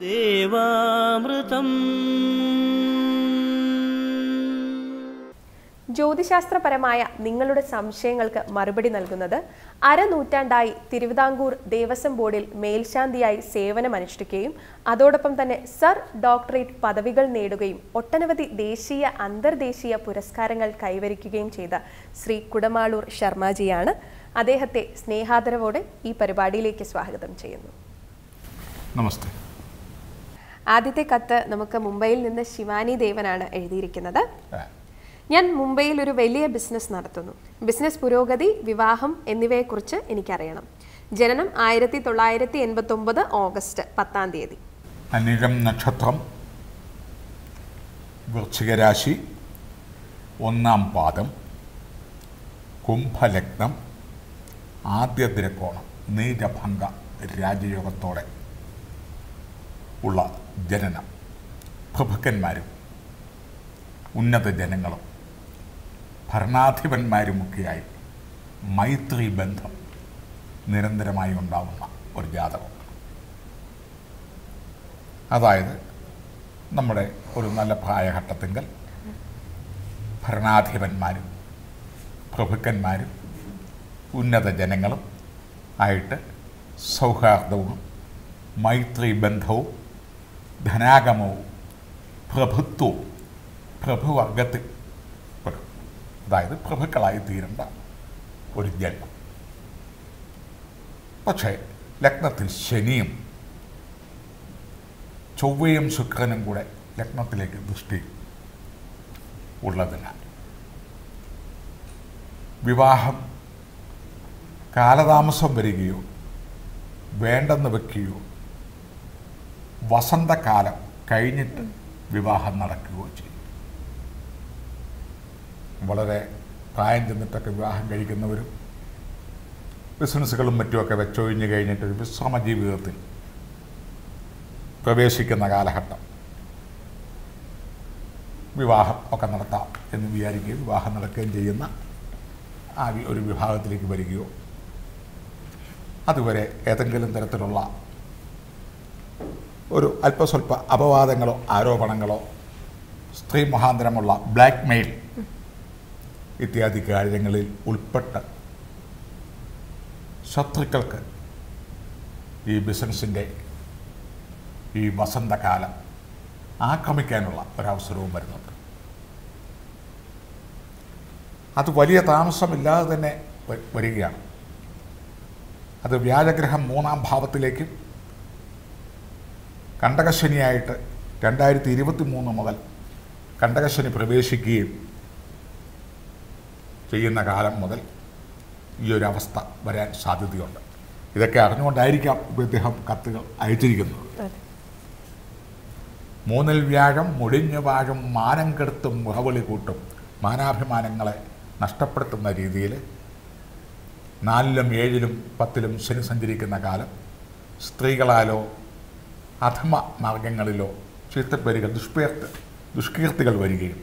ദേവാമൃതം ജ്യോതിശാസ്ത്രപരമായ നിങ്ങളുടെ സംശയങ്ങൾക്ക് മറുപടി നൽകുന്നത് അരനൂറ്റാണ്ടായി തിരുവിതാംകൂർ ദേവസ്വം ബോർഡിൽ മേൽശാന്തിയായി സേവനമനുഷ്ഠിക്കുകയും അതോടൊപ്പം തന്നെ സർ ഡോക്ടറേറ്റ് പദവികൾ നേടുകയും ഒട്ടനവധി ദേശീയ അന്തർദേശീയ പുരസ്കാരങ്ങൾ കൈവരിക്കുകയും ചെയ്ത ശ്രീ കുടമാളൂർ ശർമാജിയാണ് അദ്ദേഹത്തെ സ്നേഹാദരവോടെ ഈ പരിപാടിയിലേക്ക് സ്വാഗതം ചെയ്യുന്നു നമസ്തേ ആദ്യത്തെ കത്ത് നമുക്ക് മുംബൈയിൽ നിന്ന് ശിവാനി ദേവനാണ് എഴുതിയിരിക്കുന്നത് ആ, ഞാൻ മുംബൈയിൽ ഒരു വലിയ ബിസിനസ് നടത്തുന്നു ബിസിനസ് പുരോഗതി വിവാഹം എന്നിവയെക്കുറിച്ച് എനിക്കറിയണം ജനനം ആയിരത്തി തൊള്ളായിരത്തി എൺപത്തി ഒമ്പത് ഓഗസ്റ്റ് പത്താം തീയതി അനിഴം നക്ഷത്രം വൃശ്ചികരാശി ഒന്നാം പാദം കുംഭലഗ്നം ആദ്യ തിരക്കോണം നീരഭംഗ രാജയോഗത്തോടെ ഉള്ള ജനനം പ്രഭുക്കന്മാരും ഉന്നത ജനങ്ങളും ഭരണാധിപന്മാരുമൊക്കെയായി മൈത്രി ബന്ധം നിരന്തരമായി ഉണ്ടാവുന്ന ഒരു ജാതകം അതായത് നമ്മുടെ ഒരു നല്ല പ്രായഘട്ടത്തിങ്കൽ ഭരണാധിപന്മാരും പ്രഭുക്കന്മാരും ഉന്നത ജനങ്ങളും ആയിട്ട് സൗഹാർദ്ദവും മൈത്രി ബന്ധവും ധനാഗമവും പ്രഭുത്വവും പ്രഭുവർഗത്തിൽ പെടും അതായത് പ്രഭുക്കളായി തീരേണ്ട ഒരു ജന്മം പക്ഷേ ലഗ്നത്തിൽ ശനിയും ചൊവ്വയും ശുക്രനും കൂടെ ലഗ്നത്തിലേക്ക് ദൃഷ്ടി ഉള്ളതിനാൽ വിവാഹം കാലതാമസം വരികയോ വേണ്ടെന്ന് വെക്കുകയോ വസന്തകാലം കഴിഞ്ഞിട്ട് വിവാഹം നടക്കുകയോ ചെയ്യും വളരെ പ്രായം ചെന്നിട്ടൊക്കെ വിവാഹം കഴിക്കുന്നവരും ബിസിനസ്സുകളും മറ്റുമൊക്കെ വെച്ചൊഴിഞ്ഞ് കഴിഞ്ഞിട്ട് ഒരു വിശ്രമ ജീവിതത്തിൽ പ്രവേശിക്കുന്ന കാലഘട്ടം വിവാഹം ഒക്കെ നടത്താം എന്ന് വിചാരിക്കുകയും വിവാഹം നടക്കുകയും ചെയ്യുന്ന ആ വി- ഒരു വിഭാഗത്തിലേക്ക് വരികയോ അതുവരെ ഏതെങ്കിലും തരത്തിലുള്ള ഒരു അല്പസ്വല്പ അപവാദങ്ങളോ ആരോപണങ്ങളോ സ്ത്രീ മുഖാന്തരമുള്ള ബ്ലാക്ക് മെയിൽ ഇത്യാദി കാര്യങ്ങളിൽ ഉൾപ്പെട്ട് ശത്രുക്കൾക്ക് ഈ ബിസിനസ്സിൻ്റെ ഈ വസന്തകാലം ആക്രമിക്കാനുള്ള ഒരവസരവും വരുന്നുണ്ട് അത് വലിയ താമസമില്ലാതെ തന്നെ വ- വരികയാണ് അത് വ്യാഴഗ്രഹം മൂന്നാം ഭാവത്തിലേക്കും കണ്ടകശനിയായിട്ട് രണ്ടായിരത്തി ഇരുപത്തി മൂന്ന് മുതൽ കണ്ടകശനി പ്രവേശിക്കുകയും ചെയ്യുന്ന കാലം മുതൽ ഈ ഒരു അവസ്ഥ വരാൻ സാധ്യതയുണ്ട് ഇതൊക്കെ അറിഞ്ഞുകൊണ്ടായിരിക്കാം ഇപ്പോൾ ഇദ്ദേഹം കത്തുകൾ അയച്ചിരിക്കുന്നത് അതെ മൂന്നിൽ വ്യാഴം മുടിഞ്ഞു വാഴും മാനം കെടുത്തും മുഖവിളി കൂട്ടും മാനാഭിമാനങ്ങളെ നഷ്ടപ്പെടുത്തുന്ന രീതിയിൽ നാലിലും ഏഴിലും പത്തിലും ശനി സഞ്ചരിക്കുന്ന കാലം സ്ത്രീകളാലോ അധമ മാർഗങ്ങളിലോ ചീത്തപ്പേരുകൾ ദുഷ്പേർത്ത് ദുഷ്കീർത്തികൾ വരികയും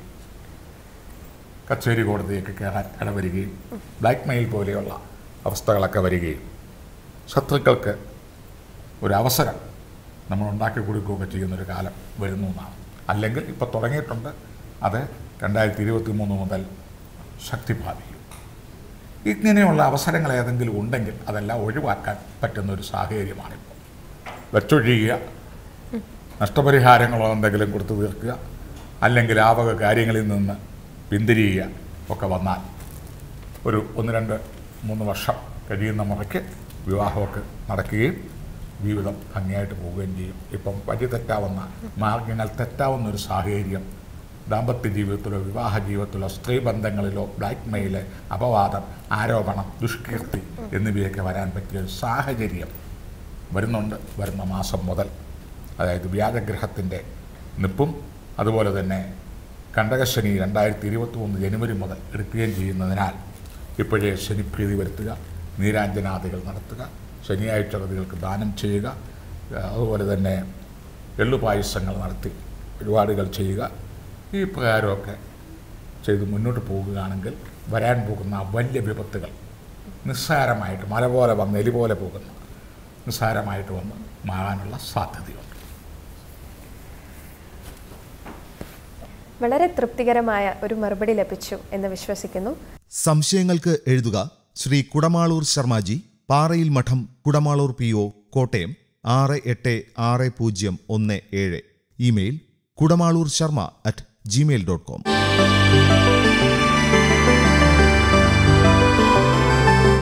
കച്ചേരി കോടതിയൊക്കെ കയറാൻ ഇടവരികയും ബ്ലാക്ക് മെയിൽ പോലെയുള്ള അവസ്ഥകളൊക്കെ വരികയും ശത്രുക്കൾക്ക് ഒരു അവസരം നമ്മൾ ഉണ്ടാക്കി കൊടുക്കുകയൊക്കെ ചെയ്യുന്നൊരു കാലം വരുന്നു എന്നാണ് അല്ലെങ്കിൽ ഇപ്പോൾ തുടങ്ങിയിട്ടുണ്ട് അത് രണ്ടായിരത്തി ഇരുപത്തി മൂന്ന് മുതൽ ശക്തി പ്രാപിക്കും ഇങ്ങനെയുള്ള അവസരങ്ങൾ ഏതെങ്കിലും ഉണ്ടെങ്കിൽ അതെല്ലാം ഒഴിവാക്കാൻ പറ്റുന്ന ഒരു സാഹചര്യമാണിപ്പോൾ വെച്ചൊഴിയുക നഷ്ടപരിഹാരങ്ങളോ എന്തെങ്കിലും കൊടുത്തു തീർക്കുക അല്ലെങ്കിൽ ആ വക കാര്യങ്ങളിൽ നിന്ന് പിന്തിരിയുക ഒക്കെ വന്നാൽ ഒരു ഒന്ന് രണ്ട് മൂന്ന് വർഷം കഴിയുന്ന മുറയ്ക്ക് വിവാഹമൊക്കെ നടക്കുകയും ജീവിതം ഭംഗിയായിട്ട് പോവുകയും ചെയ്യും ഇപ്പം വഴി തെറ്റാവുന്ന മാർഗങ്ങൾ തെറ്റാവുന്ന ഒരു സാഹചര്യം ദാമ്പത്യ ജീവിതത്തിലോ വിവാഹ ജീവിതത്തിലോ സ്ത്രീ ബന്ധങ്ങളിലോ ബ്ലാക്ക് മെയില് അപവാദം ആരോപണം ദുഷ്കീർത്തി എന്നിവയൊക്കെ വരാൻ പറ്റിയ ഒരു സാഹചര്യം വരുന്നുണ്ട് വരുന്ന മാസം മുതൽ അതായത് വ്യാഴഗ്രഹത്തിൻ്റെ നിപ്പും അതുപോലെ തന്നെ കണ്ടകശനി രണ്ടായിരത്തി ഇരുപത്തി മൂന്ന് ജനുവരി മുതൽ എടുക്കുകയും ചെയ്യുന്നതിനാൽ ഇപ്പോഴേ ശനിപ്രീതി വരുത്തുക നീരാഞ്ജനാദികൾ നടത്തുക ശനിയാഴ്ച കൃതികൾക്ക് ദാനം ചെയ്യുക അതുപോലെ തന്നെ എള്ളുപായസങ്ങൾ നടത്തി പരിപാടികൾ ചെയ്യുക ഈ പ്രകാരമൊക്കെ ചെയ്ത് മുന്നോട്ട് പോകുകയാണെങ്കിൽ വരാൻ പോകുന്ന ആ വലിയ വിപത്തുകൾ നിസ്സാരമായിട്ട് മല പോലെ വന്ന് എലി പോലെ പോകുന്ന നിസ്സാരമായിട്ട് വന്ന് മാറാനുള്ള സാധ്യതയുണ്ട് വളരെ തൃപ്തികരമായ ഒരു മറുപടി ലഭിച്ചു എന്ന് വിശ്വസിക്കുന്നു സംശയങ്ങൾക്ക് എഴുതുക ശ്രീ കുടമാളൂർ ശർമാജി പാറയിൽ മഠം കുടമാളൂർ പി ഒ കോട്ടയം ആറ് എട്ട് ആറ് പൂജ്യം ഒന്ന് ഏഴ് email Kudamaloor Sharma at Gmail dot com